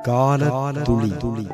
கால துளி துளி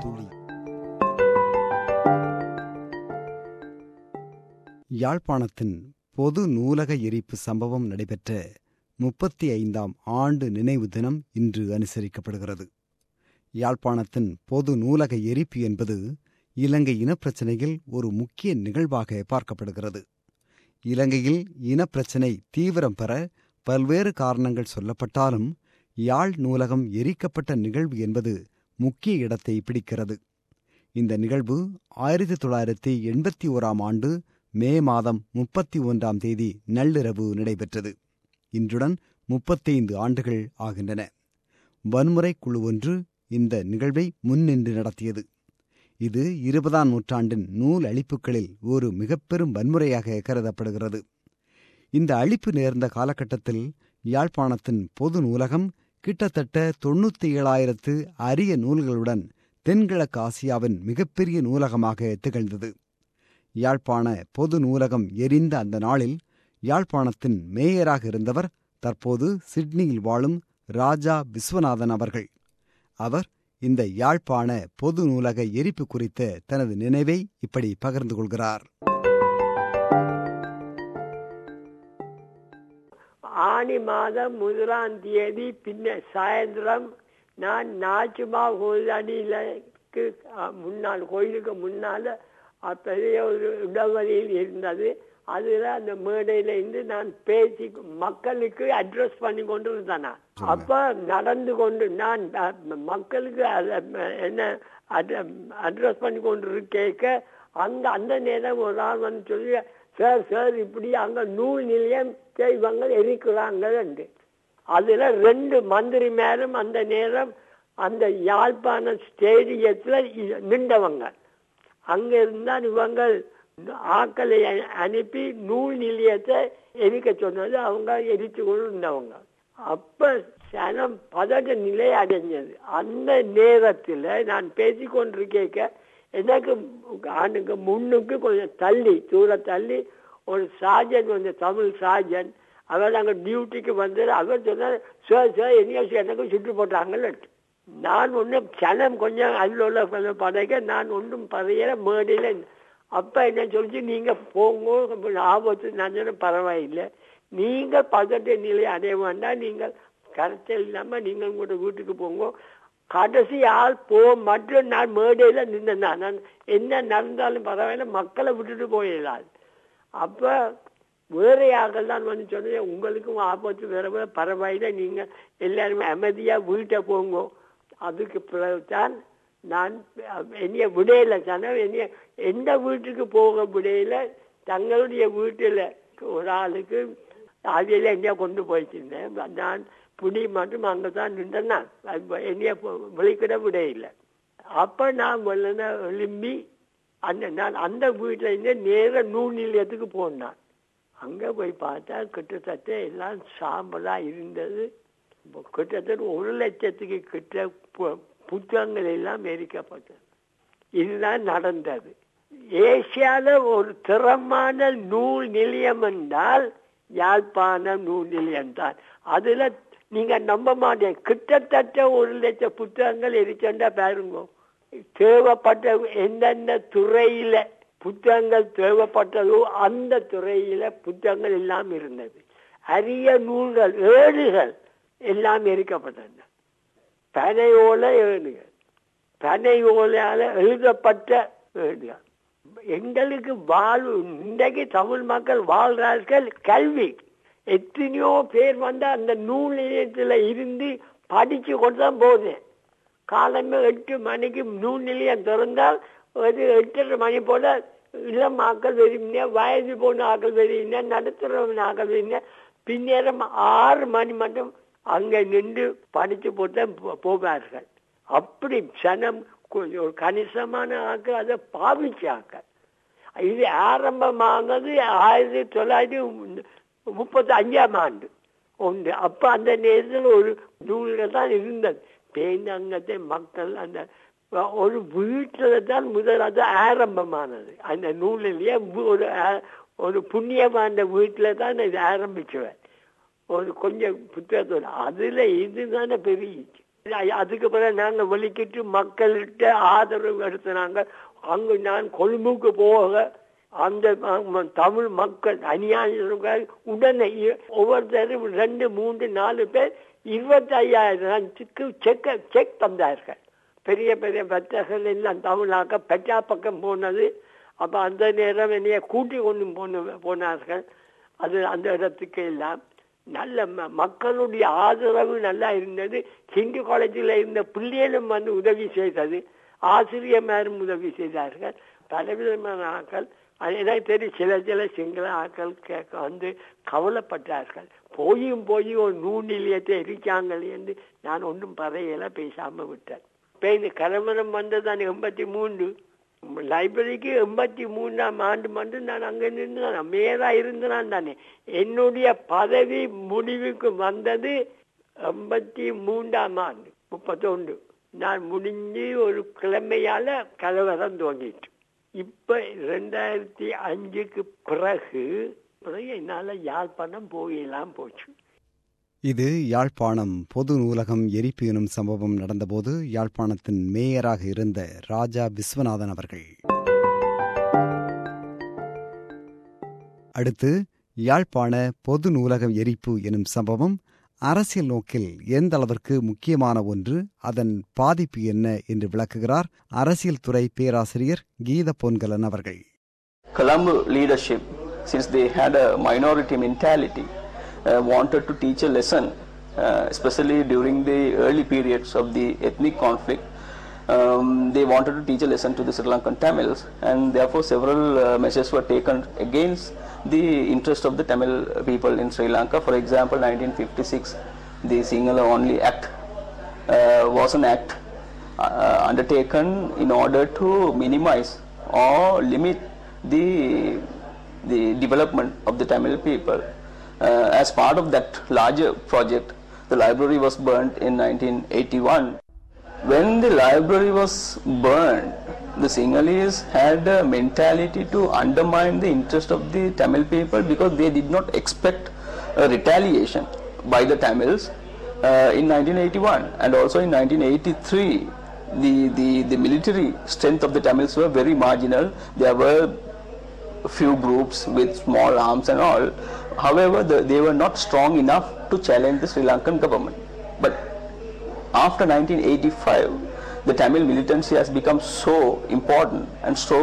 யாழ்ப்பாணத்தின் பொது நூலக எரிப்பு சம்பவம் நடைபெற்ற முப்பத்தி ஐந்தாம் ஆண்டு நினைவு தினம் இன்று அனுசரிக்கப்படுகிறது யாழ்ப்பாணத்தின் பொது நூலக எரிப்பு என்பது இலங்கை இனப்பிரச்சினையில் ஒரு முக்கிய நிகழ்வாக பார்க்கப்படுகிறது இலங்கையில் இனப்பிரச்சினை தீவிரம் பெற பல்வேறு காரணங்கள் சொல்லப்பட்டாலும் யாழ் நூலகம் எரிக்கப்பட்ட நிகழ்வு என்பது முக்கிய இடத்தை பிடிக்கிறது இந்த நிகழ்வு ஆயிரத்தி தொள்ளாயிரத்தி எண்பத்தி ஓராம் ஆண்டு மே மாதம் முப்பத்தி ஒன்றாம் தேதி நள்ளிரவு நடைபெற்றது இன்றுடன் முப்பத்தைந்து ஆண்டுகள் ஆகின்றன வன்முறை குழு ஒன்று இந்த நிகழ்வை முன்னின்று நடத்தியது இது இருபதாம் நூற்றாண்டின் நூல் அழிப்புகளில் ஒரு மிகப்பெரும் வன்முறையாக கருதப்படுகிறது இந்த அழிப்பு நேர்ந்த காலகட்டத்தில் யாழ்ப்பாணத்தின் பொது நூலகம் கிட்டத்தட்ட தொண்ணூத்தி ஏழாயிரத்து அரிய நூல்களுடன் தென்கிழக்கு ஆசியாவின் மிகப்பெரிய நூலகமாக திகழ்ந்தது யாழ்ப்பாண பொது நூலகம் எரிந்த அந்த நாளில் யாழ்ப்பாணத்தின் மேயராக இருந்தவர் தற்போது சிட்னியில் வாழும் ராஜா விஸ்வநாதன் அவர்கள் அவர் இந்த யாழ்ப்பாண பொது நூலக எரிப்பு குறித்த தனது நினைவை இப்படி பகிர்ந்து கொள்கிறார் ஆணி மாதம் முதலாம் தேதி பின்ன சாயந்தரம் நான் நாச்சுமா கோயிலடியிலுக்கு முன்னால் கோயிலுக்கு முன்னால பெரிய ஒரு இடைவெளியில் இருந்தது அதுல அந்த மேடையில இருந்து நான் பேசி மக்களுக்கு அட்ரஸ் பண்ணி கொண்டு இருந்தேன் அப்ப நடந்து கொண்டு நான் மக்களுக்கு என்ன அட்ரஸ் பண்ணி கொண்டு கேட்க அந்த அந்த நேரம் ஒரு ஆள் வந்து சொல்லி சார் சார் இப்படி அங்க நூல் நிலையம் இவங்க எரிக்கிறாங்க அதுல ரெண்டு மந்திரி மேலும் அந்த நேரம் அந்த யாழ்ப்பாண ஸ்டேடியத்துல நின்றவங்க அங்க இருந்தால் இவங்க ஆக்களை அனுப்பி நூல் நிலையத்தை எரிக்க சொன்னது அவங்க எரிச்சு கொண்டு இருந்தவங்க அப்ப சனம் பதட்ட நிலை அடைஞ்சது அந்த நேரத்தில் நான் பேசி கொண்டிருக்க எனக்கு ஆணுக்கு முன்னுக்கு கொஞ்சம் தள்ளி தூர தள்ளி ஒரு சாஜன் கொஞ்சம் தமிழ் சாஜன் அவர் அங்கே டியூட்டிக்கு வந்து அவர் சொன்னார் சார் சார் எங்கேயாச்சும் எனக்கு சுட்டு போட்டாங்கல்ல நான் ஒன்றும் சனம் கொஞ்சம் அதில் உள்ள கொஞ்சம் படைக்க நான் ஒன்றும் பதையில மேடையில் அப்போ என்ன சொல்லிச்சு நீங்கள் போங்க ஆபத்து நான் பரவாயில்லை நீங்கள் பதட்ட நிலை அடைய வேண்டாம் நீங்கள் கரைச்சல் இல்லாமல் நீங்கள் உங்களோட வீட்டுக்கு போங்க கடைசி ஆள் போ மட்டும் நான் மேடையில் நின்றேன் நான் என்ன நடந்தாலும் பரவாயில்ல மக்களை விட்டுட்டு போயிடலாம் அப்போ வேற யார்கள் தான் வந்து சொன்னேன் உங்களுக்கும் ஆபத்து வேற வேற பரவாயில்லை நீங்கள் எல்லாருமே அமைதியாக வீட்டை போங்க அதுக்கு பிறகுதான் நான் என்னைய விடையில தானே என்னைய எந்த வீட்டுக்கு போக விடையில தங்களுடைய வீட்டில் ஒரு ஆளுக்கு அவையில என்னைய கொண்டு போயிட்டிருந்தேன் நான் புடி மட்டும் அங்கே தான் நின்றேன் என்னைய விழிக்கிட விடையில்லை அப்போ நான் வெள்ளன எழும்பி அந்த நான் அந்த வீட்டில் இருந்து நேர நூல் நிலையத்துக்கு போனேன் அங்கே போய் பார்த்தா கிட்டத்தட்ட எல்லாம் சாம்பலாக இருந்தது கிட்டத்தட்ட ஒரு லட்சத்துக்கு கிட்ட புத்தகங்கள் எல்லாம் எரிக்கப்பட்டது இதுதான் நடந்தது ஏசியால ஒரு திறமான நூல் நிலையம் என்றால் யாழ்ப்பாண நூல் நிலையம் தான் அதுல நீங்க நம்ப மாட்டேன் கிட்டத்தட்ட ஒரு லட்சம் புத்தகங்கள் எரிச்சண்டா பாருங்க தேவைப்பட்ட எந்தெந்த துறையில புத்தகங்கள் தேவைப்பட்டதோ அந்த துறையில புத்தகங்கள் எல்லாம் இருந்தது அரிய நூல்கள் ஏடுகள் எல்லாம் எரிக்கப்பட்டன பனையோல ஏடுகள் பனையோலால எழுதப்பட்ட ஏடுகள் எங்களுக்கு வாழ்வு இன்றைக்கு தமிழ் மக்கள் வாழ்றார்கள் கல்வி எத்தனையோ பேர் வந்து அந்த நூல் நிலையத்தில் இருந்து படிச்சு கொண்டு தான் போனேன் காலமே எட்டு மணிக்கு நூல் நிலையம் திறந்தால் ஒரு எட்டரை மணி போல இளம் ஆக்கள் வெறிமின வயது போன ஆக்கள் வெறின நடுத்தரவன் ஆக்கள் வெறின பின்னேரம் ஆறு மணி மட்டும் அங்கே நின்று படித்து போட்டு போவார்கள் அப்படி சனம் ஒரு கணிசமான ஆக்கள் அதை பாவிச்ச ஆக்கள் இது ஆரம்பமானது ஆயிரத்தி தொள்ளாயிரத்தி முப்பத்தி அஞ்சாம் ஆண்டு ஒன்று அப்போ அந்த நேரத்தில் ஒரு நூல்கள் தான் இருந்தது தேங்காங்கத்தை மக்கள் அந்த ஒரு வீட்டில் தான் முதல் அது ஆரம்பமானது அந்த நூலிலேயே ஒரு ஒரு புண்ணியமான வீட்டில் தான் இது ஆரம்பிச்சுவேன் ஒரு கொஞ்சம் புத்தகத்தோட அதில் இதுதானே பெரிய அதுக்கு பிறகு நாங்கள் வெளிக்கிட்டு மக்கள்கிட்ட ஆதரவு எடுத்தினாங்க அங்கு நான் கொழும்புக்கு போக அந்த ம- தமிழ் மக்கள் அநியாயம் உடனே இ- ஒவ்வொருத்தரும் ரெண்டு மூன்று நாலு பேர் இருபத்தி ஐயாயிரத்துக்கு செக் செக் தந்தார்கள் பெரிய பெரிய பக்தர்கள் எல்லாம் தமிழாக்க பெற்றா பக்கம் போனது அப்ப அந்த நேரம் என்னைய கூட்டி கொண்டு போன போனார்கள் அது அந்த இடத்துக்கு எல்லாம் நல்ல ம- மக்களுடைய ஆதரவு நல்லா இருந்தது ஹிந்து காலேஜில் இருந்த பிள்ளைகளும் வந்து உதவி செய்தது ஆசிரியமாரும் உதவி செய்தார்கள் பலவிதமான ஆக்கள் அது எனக்கு தெரியும் சில சில சிங்கள ஆக்கள் கேட்க வந்து கவலைப்பட்டார்கள் போயும் போய் ஒரு நூல் நிலையத்தை இருக்காங்களே என்று நான் ஒன்றும் பறையில பேசாம விட்டேன் இப்போ இந்த கலவரம் வந்தது எண்பத்தி மூன்று லைப்ரரிக்கு எண்பத்தி மூணாம் ஆண்டு மட்டும் நான் அங்க நின்று நான் மேயரா இருந்தேன் தானே என்னுடைய பதவி முடிவுக்கு வந்தது எண்பத்தி மூன்றாம் ஆண்டு முப்பத்தொன்று நான் முடிஞ்சு ஒரு கிழமையால கலவரம் துவங்கிட்டு இப்ப ரெண்டாயிரத்தி அஞ்சுக்கு பிறகு பிறகு என்னால யாழ்ப்பாணம் போயெல்லாம் போச்சு இது யாழ்ப்பாணம் பொது நூலகம் எரிப்பு எனும் சம்பவம் நடந்தபோது யாழ்ப்பாணத்தின் மேயராக இருந்த ராஜா விஸ்வநாதன் அவர்கள் அடுத்து யாழ்ப்பாண பொது நூலகம் எரிப்பு எனும் சம்பவம் அரசியல் நோக்கில் எந்த அளவிற்கு முக்கியமான ஒன்று அதன் பாதிப்பு என்ன என்று விளக்குகிறார் அரசியல் துறை பேராசிரியர் கீத பொன்கலன் அவர்கள் Colombo leadership, since they had a minority mentality, uh, wanted to teach a lesson, uh, especially during the early periods of the ethnic conflict. Um, they wanted to teach a lesson to the Sri Lankan Tamils, and therefore several uh, measures were taken against the interest of the Tamil people in Sri Lanka. For example, 1956, the Sinhala Only Act uh, was an act uh, undertaken in order to minimize or limit the the development of the Tamil people. Uh, as part of that larger project, the library was burnt in 1981. When the library was burned, the Sinhalese had a mentality to undermine the interest of the Tamil people because they did not expect a retaliation by the Tamils uh, in 1981 and also in 1983 the, the, the military strength of the Tamils were very marginal. There were few groups with small arms and all. However, the, they were not strong enough to challenge the Sri Lankan government. But after 1985, the Tamil militancy has become so important and so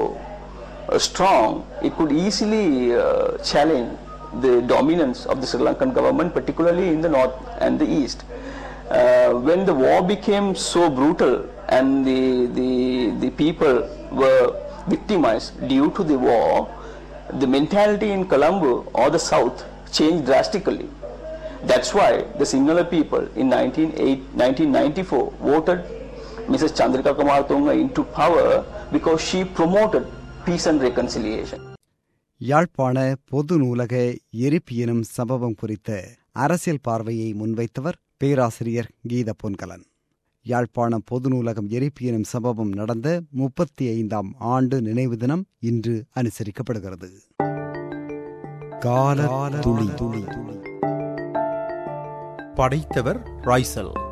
uh, strong, it could easily uh, challenge the dominance of the Sri Lankan government, particularly in the north and the east. Uh, when the war became so brutal and the, the, the people were victimized due to the war, the mentality in Colombo or the south changed drastically. That's why the Sinhala people in 1908 1994 voted Mrs. Chandrika Kumar Tunga into power because she promoted peace and reconciliation. யாழ்ப்பாண பொது நூலக எரிப்பு எனும் சம்பவம் குறித்த அரசியல் பார்வையை முன்வைத்தவர் பேராசிரியர் கீத பொன்கலன் யாழ்ப்பாண பொது நூலகம் எரிப்பு எனும் சம்பவம் நடந்த முப்பத்தி ஐந்தாம் ஆண்டு நினைவு தினம் இன்று அனுசரிக்கப்படுகிறது கால துளி துளி படைத்தவர் ராய்சல்